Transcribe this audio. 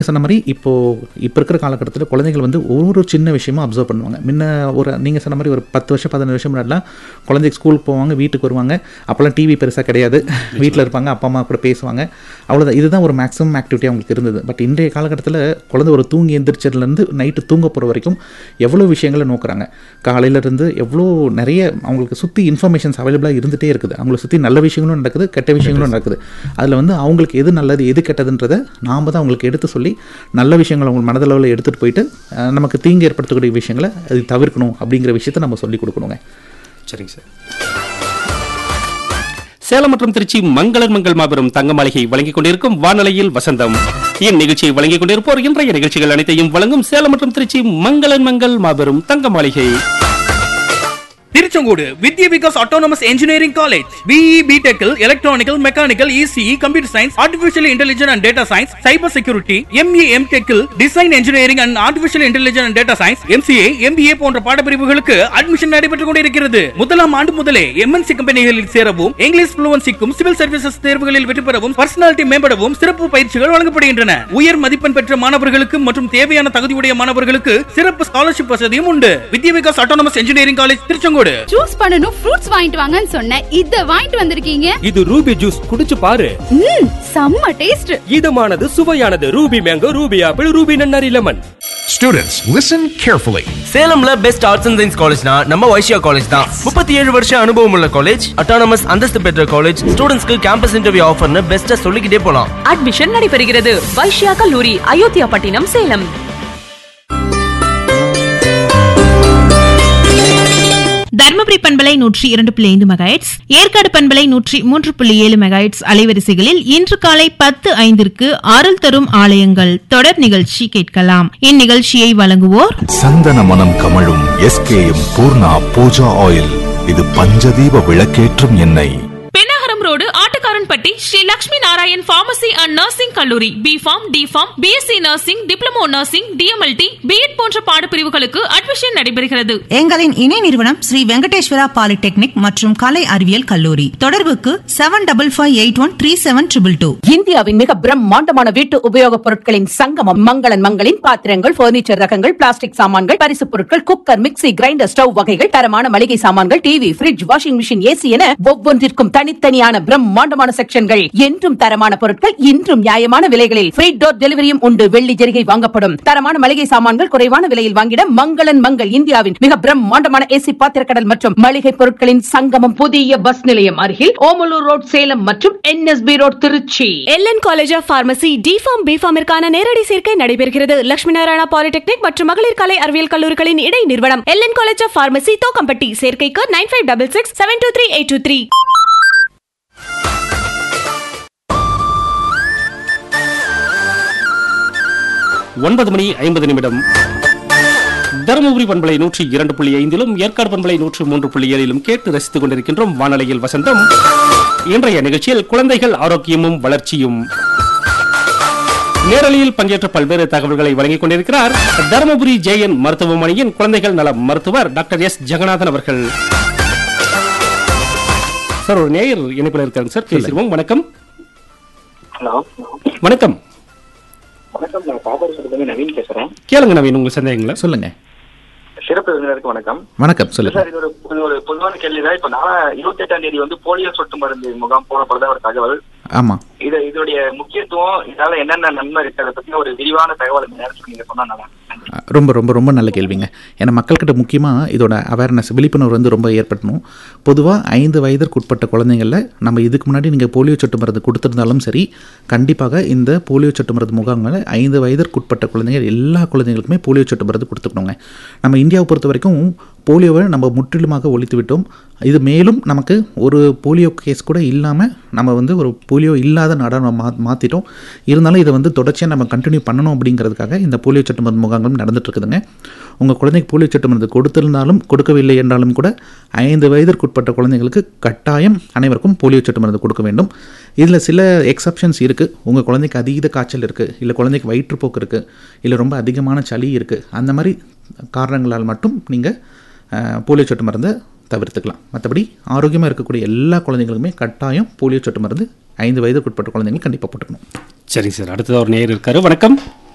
சொன்ன மாதிரி இப்போது இப்போ இருக்கிற காலகட்டத்தில் குழந்தைகள் வந்து ஒரு சின்ன விஷயமும் அப்சர்வ் பண்ணுவாங்க முன்ன ஒரு நீங்கள் சொன்ன மாதிரி ஒரு பத்து வருஷம் பதினஞ்சு வருஷம் முன்னாடிலாம் குழந்தைக்கு ஸ்கூலுக்கு போவாங்க வீட்டுக்கு வருவாங்க அப்போல்லாம் டிவி பெருசாக கிடையாது வீட்டில் இருப்பாங்க அப்பா அம்மா கூட பேசுவாங்க அவ்வளோதான் இதுதான் ஒரு மேக்ஸிமம் ஆக்டிவிட்டி அவங்களுக்கு இருந்தது பட் இன்றைய காலகட்டத்தில் குழந்தை ஒரு தூங்கி எந்திரிச்சதுலேருந்து நைட்டு தூங்க போகிற வரைக்கும் எவ்வளோ விஷயங்களை நோக்குறாங்க காலையிலேருந்து எவ்வளோ நிறைய அவங்களுக்கு சுற்றி இன்ஃபர்மேஷன்ஸ் அவைலபிளாக இருந்துகிட்டே இருக்குது அவங்களை சுற்றி நல்ல விஷயங்களும் நடக்குது கெட்ட விஷயங்களும் நடக்குது அதில் வந்து அவங்களுக்கு எது நல்லது எது கெட்டதுன்றதை நாம் தான் அவங்களுக்கு எடுத்து சொல்லி நல்ல விஷயங்களை அவங்க மனதளவில் எடுத்துகிட்டு போயிட்டு அஹ், நமக்கு தீங்கு ஏற்படுத்தக்கூடிய விஷயங்களை அது தவிர்க்கணும் அப்படிங்கிற விஷயத்தை நம்ம சொல்லி கொடுக்கணுங்க சரிங்க சார் சேலம் மற்றும் திருச்சி மங்களன் மங்கள் மாபெரும் தங்க மாளிகை வழங்கிக் கொண்டிருக்கும் வானொலியில் வசந்தம் இந்நிகழ்ச்சியை வழங்கிக் கொண்டிருப்போர் இன்றைய நிகழ்ச்சிகள் அனைத்தையும் வழங்கும் சேலம் மற்றும் திருச்சி மங்களன் மங்கள் மாபெரும் தங்க மாளிகை Tiruchengode Vidya Vikas autonomous engineering college BE பிடெக்கில் electronical mechanical ECE computer science artificial intelligence and data science cyber security ME எம் டெக்கில் design engineering and artificial intelligence and data science MCA MBA போன்ற பாடப்பிரிவுகளுக்கு அட்மிஷன் நடைபெற்றுக் கொண்டிருக்கிறது முதலாம் ஆண்டு முதலே எம்என்சி கம்பெனிகளில் சேரவும் இங்கிலீஷ் புளுவன்சிக்கும் சிவில் சர்வீசஸ் தேர்வுகளில் வெற்றி பெறவும் பர்சனாலிட்டி மேம்படவும் சிறப்பு பயிற்சிகள் வழங்கப்படுகின்றன உயர் மதிப்பெண் பெற்ற மாணவர்களுக்கு மற்றும் தேவையான தகுதியுடைய மாணவர்களுக்கு சிறப்பு ஸ்காலர்ஷிப் வசதியும் உண்டு Vidya Vikas autonomous engineering college Tiruchengode juice பண்ணனும் ஃப்ரூட்ஸ் வாங்கிட்டு வாங்கன்னு சொன்னேன் இத வாங்கிட்டு வந்திருக்கீங்க இது ரூபி ஜூஸ் குடிச்சு பாரு ம் செம்ம டேஸ்ட் இதமானது சுவையானது Ruby mango Ruby apple Ruby நன்னாரி லெமன் Students, listen carefully. சேலம்ல பெஸ்ட் ஆர்ட்ஸ் அண்ட் சயின்ஸ் காலேஜ்னா நம்ம வைஷ்யா காலேஜ் தான் முப்பத்தி ஏழு வருஷம் அனுபவம் உள்ள காலேஜ் அட்டானமஸ் அந்தஸ்து பெற்ற காலேஜ் ஸ்டூடெண்ட்ஸ்க்கு கேம்பஸ் இன்டர்வியூ ஆஃபர்னு பெஸ்ட்டா சொல்லிக்கிட்டே போலாம் அட்மிஷன் நடைபெறுகிறது வைஷ்யா கல்லூரி அயோத்தியா பட்டினம் சேலம் தர்மபுரி பண்பலை நூற்றி இரண்டு புள்ளி ஐந்து மெகாஹெட்ஸ் ஏற்காடு பண்பலை நூற்றி மூன்று புள்ளி ஏழு மெகாஹெட்ஸ் அலைவரிசைகளில் இன்று காலை பத்து ஐந்திற்கு அருள் தரும் ஆலயங்கள் தொடர் நிகழ்ச்சி கேட்கலாம் இந்நிகழ்ச்சியை வழங்குவோர் சந்தன மனம் கமழும் எஸ்கேஎம் பூர்ணா பூஜா ஆயில் இது பஞ்சதீப விளக்கேற்றும் எண்ணெய் Pennagaram road Attukaranpatti Sri Lakshmi Narayan pharmacy and nursing கல்லூரி B pharm D pharm BSc nursing diploma nursing DMLT BEd போன்ற பாடப்பிரிவுகளுக்கு அட்மிஷன் நடைபெறுகிறது எங்களின் இணை நிறுவனம் ஸ்ரீ வெங்கடேஸ்வரா பாலிடெக்னிக் மற்றும் கலை அறிவியல் கல்லூரி தொடர்புக்கு seven double five eight one three seven triple two இந்தியாவின் மிக பிரம்மாண்டமான வீட்டு உபயோகப் பொருட்களின் சங்கமம் மங்களன் மங்களின் பாத்திரங்கள் பர்னிச்சர் ரகங்கள் பிளாஸ்டிக் சாமான்கள் பரிசு பொருட்கள் குக்கர் மிக்ஸி கிரைண்டர் ஸ்டவ் வகைகள் தரமான மளிகை சாமான்கள் TV fridge washing machine AC என ஒவ்வொன்றிற்கும் தனித்தனியான பிரம்மாண்டமான செக்ஷன்கள் என்றும் தரமான பொருட்கள் இன்றும் நியாயமான விலைகளில் ஃப்ரீ டோர் டெலிவரியும் உண்டு வெள்ளி ஜெரிகை வாங்கப்படும் தரமான மளிகை சாமான்கள் குறைவான விலையில் வாங்கிட மங்களன் மங்கள் இந்தியாவின் மிக பிரம்மாண்டமான ஏசி பாத்திரக்கடல் மற்றும் மளிகை பொருட்களின் சங்கமம் புதிய பஸ் நிலையம் அருகில் ஓமலூர் ரோட் சேலம் மற்றும் NSB road Trichy LN college of pharmacy D Pharm பிஃபார்மிற்கான நேரடி சேர்க்கை நடைபெறுகிறது லட்சுமி நாராயணா பாலிடெக்னிக் மற்றும் மகளிர் கலை அறிவியல் கல்லூரிகளின் இடை நிறுவனம் LN college of pharmacy Thokkampatti சேர்க்கைக்கு nine five double six seven two three eight two three ஒன்பது மணி ஐம்பது நிமிடம் தருமபுரி பண்பலை நூற்றி இரண்டு புள்ளி ஐந்திலும் ஏற்காடு பண்பலை நூற்று மூன்று புள்ளி ஏழிலும் கேட்டு ரசித்துக் கொண்டிருக்கின்றோம் வானொலியில் வசந்தம் இன்றைய நிகழ்ச்சியில் குழந்தைகள் ஆரோக்கியமும் வளர்ச்சியும் நேரலையில் பங்கேற்ற பல்வேறு தகவல்களை வழங்கிக் கொண்டிருக்கிறார் தருமபுரி ஜேஎன் மருத்துவமனையின் குழந்தைகள் நல மருத்துவர் டாக்டர் எஸ் ஜெகநாதன் அவர்கள் சார் ஒரு நேயர் இணைப்பில் இருக்காங்க சார் பேசிடுவோம் வணக்கம் ஹலோ வணக்கம் வணக்கம் நான் பாபர் நவீன் பேசுறேன் கேளுங்க நவீன் உங்க சந்தேகங்களை சொல்லுங்க சிறப்பு விருந்தினருக்கு வணக்கம் வணக்கம் சொல்லுங்க சார் இது ஒரு இது ஒரு பொதுவான கேள்விதான் இப்ப நாளா இருபத்தி எட்டாம் தேதி வந்து போலியோ சொட்டு மருந்து முகாம் போடப்படுறதா ஒரு தகவல் ஆமாம் இது இதோடைய முக்கியத்துவம் இதனால என்னென்ன நன்மை இருக்கு அதை பத்தி ஒரு விரிவான தகவல் இந்த நேரத்துக்கு நீங்க சொன்னா நல்லா இருக்கும். ரொம்ப ரொம்ப ரொம்ப நல்ல கேள்விங்க ஏன்னா மக்கள்கிட்ட முக்கியமாக இதோட அவேர்னஸ் விழிப்புணர்வு வந்து ரொம்ப ஏற்படணும் பொதுவாக ஐந்து வயதிற்கு உட்பட்ட குழந்தைங்களில் நம்ம இதுக்கு முன்னாடி நீங்கள் போலியோ சொட்டு மருந்து கொடுத்துருந்தாலும் சரி கண்டிப்பாக இந்த போலியோ சொட்டு மருந்து முகாம்களை ஐந்து வயதிற்கு உட்பட்ட குழந்தைகள் எல்லா குழந்தைங்களுக்குமே போலியோ சொட்டு மருந்து கொடுத்துக்கணுங்க நம்ம இந்தியாவை பொறுத்த வரைக்கும் போலியோவை நம்ம முற்றிலுமாக ஒழித்து விட்டோம் இது மேலும் நமக்கு ஒரு போலியோ கேஸ் கூட இல்லாமல் நம்ம வந்து ஒரு போலியோ இல்லாத நாடாக நம்ம மா மாற்றிட்டோம் இருந்தாலும் இதை வந்து தொடர்ச்சியாக நம்ம கண்டினியூ பண்ணணும் அப்படிங்கிறதுக்காக இந்த போலியோ சொட்டு மருந்து முகாம்களும் நடந்துட்டு இருக்குதுங்க உங்கள் குழந்தைக்கு போலியோ சொட்டு மருந்து கொடுத்திருந்தாலும் கொடுக்கவில்லை என்றாலும் கூட ஐந்து வயதிற்குட்பட்ட குழந்தைங்களுக்கு கட்டாயம் அனைவருக்கும் போலியோ சொட்டு மருந்து கொடுக்க வேண்டும் இதில் சில எக்ஸப்ஷன்ஸ் இருக்குது உங்கள் குழந்தைக்கு அதீத காய்ச்சல் இருக்குது இல்லை குழந்தைக்கு வயிற்றுப்போக்கு இருக்குது இல்லை ரொம்ப அதிகமான சளி இருக்குது அந்த மாதிரி காரணங்களால் மட்டும் நீங்கள் போலியோ சொட்டு மருந்தை தவிர்த்துக்கலாம் மற்றபடி ஆரோக்கியமாக இருக்கக்கூடிய எல்லா குழந்தைங்களுக்குமே கட்டாயம் போலியோ சொட்டு மருந்து ஐந்து வயதுக்குட்பட்ட குழந்தைங்களுக்கு கண்டிப்பாக போட்டுக்கணும் சரி சார் அடுத்தது ஒரு நேயர் இருக்காரு வணக்கம்